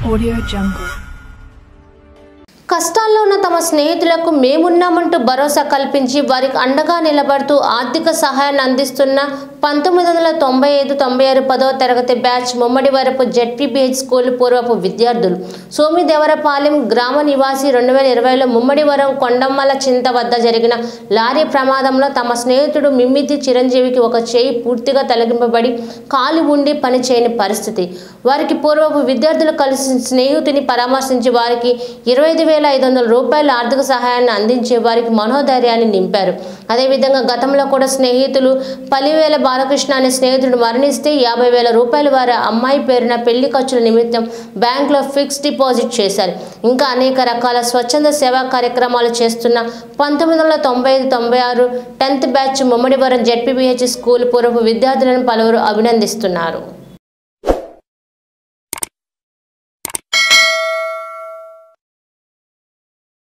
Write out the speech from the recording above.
Audio Jungle. కష్టాల్లో ఉన్న తమ స్నేహితులకు మేమున్నామంటూ భరోసా కల్పించి వారికి అండగా నిలబడుతూ ఆర్థిక సహాయాన్ని అందిస్తున్న పంతొమ్మిది వందల తొంభై ఐదు తొంభై ఆరు పదవ తరగతి బ్యాచ్ ముమ్మడి వరపు జెడ్పీబీహెచ్ స్కూల్ పూర్వపు విద్యార్థులు సోమిదేవరపాలెం గ్రామ నివాసి రెండు వేల ఇరవైలో ముమ్మడివరం కొండమ్మల చింత వద్ద జరిగిన లారీ ప్రమాదంలో తమ స్నేహితుడు మిమ్మితి చిరంజీవికి ఒక చేయి పూర్తిగా తొలగింపబడి కాలు ఉండి పని చేయని పరిస్థితి వారికి పూర్వపు విద్యార్థులు కలిసి స్నేహితుని పరామర్శించి వారికి ఇరవై ఐదు వేల ఐదు వందల రూపాయల ఆర్థిక సహాయాన్ని అందించి వారికి మనోధైర్యాన్ని నింపారు అదేవిధంగా గతంలో కూడా స్నేహితులు పలివేల బాలకృష్ణ అనే స్నేహితుడు మరణిస్తే యాభై వేల రూపాయలు వారి అమ్మాయి పేరున పెళ్లి ఖర్చుల నిమిత్తం బ్యాంకులో ఫిక్స్డ్ డిపాజిట్ చేశారు ఇంకా అనేక రకాల స్వచ్ఛంద సేవా కార్యక్రమాలు చేస్తున్న పంతొమ్మిది వందల తొంభై ఐదు తొంభై ఆరు tenth batch Mummidivaram ZPBH school పూర్వపు విద్యార్థులను పలువురు అభినందిస్తున్నారు